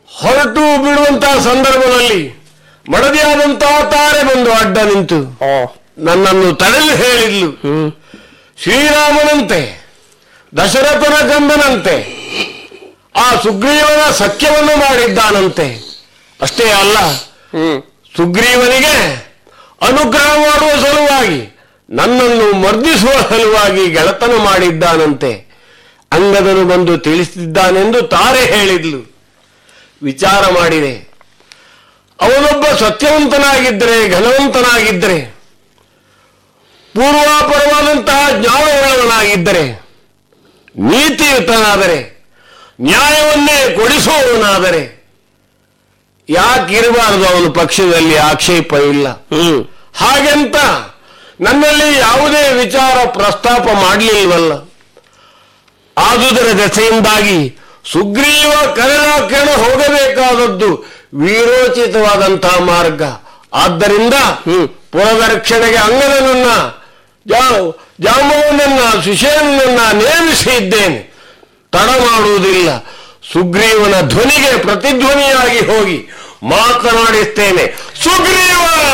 ಹೊರಟು ಬಿಡುವಂತಹ ಸಂದರ್ಭದಲ್ಲಿ ಮಡದಿಯಾದಂತಹ ತಾರೆ ಬಂದು ಅಡ್ಡ ನಿಂತು ಓ ನನ್ನನ್ನು ತಡೆದು ಹೇಳಿದ್ಲು ಹ್ಮ್ ಶ್ರೀರಾಮನಂತೆ ದಶರಥನ ಗಂಧನಂತೆ ಆ ಸುಗ್ರೀವನ ಸಖ್ಯವನ್ನು ಮಾಡಿದ್ದಾನಂತೆ ಅಷ್ಟೇ ಅಲ್ಲ ಹ್ಮ್ ಸುಗ್ರೀವನಿಗೆ ಅನುಗ್ರಹ ಮಾಡುವ ಸಲುವಾಗಿ ನನ್ನನ್ನು ಮರ್ದಿಸುವ ಸಲುವಾಗಿ ಗೆಳತನ ಮಾಡಿದ್ದಾನಂತೆ ಅಂಗದನು ಬಂದು ತಿಳಿಸಿದ್ದಾನೆಂದು ತಾರೆ ಹೇಳಿದ್ಲು ವಿಚಾರ ಮಾಡಿದೆ ಅವನೊಬ್ಬ ಸತ್ಯವಂತನಾಗಿದ್ದರೆ ಘನವಂತನಾಗಿದ್ದರೆ ಪೂರ್ವಾಪರವಾದಂತಹ ಜ್ಞಾನವುಳ್ಳವನಾಗಿದ್ದರೆ ನೀತಿಯುತನಾದರೆ ನ್ಯಾಯವನ್ನೇ ಕೊಡಿಸುವವನಾದರೆ ಯಾಕಿರಬಾರದು ಅವನ ಪಕ್ಷದಲ್ಲಿ ಆಕ್ಷೇಪ ಇಲ್ಲ ಹ್ಮ್ ಹಾಗೆಂತ ನನ್ನಲ್ಲಿ ಯಾವುದೇ ವಿಚಾರ ಪ್ರಸ್ತಾಪ ಮಾಡಲಿಲ್ವಲ್ಲ ಆದುದರ ದೆಸೆಯಿಂದಾಗಿ ಸುಗ್ರೀವ ಕರೆದಾಕಣ ಹೋಗಬೇಕಾದದ್ದು ವೀರೋಚಿತವಾದಂತಹ ಮಾರ್ಗ ಆದ್ದರಿಂದ ಹ್ಮ್. ಪುರದ ರಕ್ಷಣೆಗೆ ಅಂಗದನನ್ನ ಜಾ- ಜಾಂಬವನನ್ನ ಸುಷೇನನ್ನ ನೇಮಿಸಿದ್ದೇನೆ ತಡ ಮಾಡುವುದಿಲ್ಲ ಸುಗ್ರೀವನ ಧ್ವನಿಗೆ ಪ್ರತಿಧ್ವನಿಯಾಗಿ ಹೋಗಿ ಮಾತನಾಡಿಸ್ತೇನೆ ಸುಗ್ರೀವ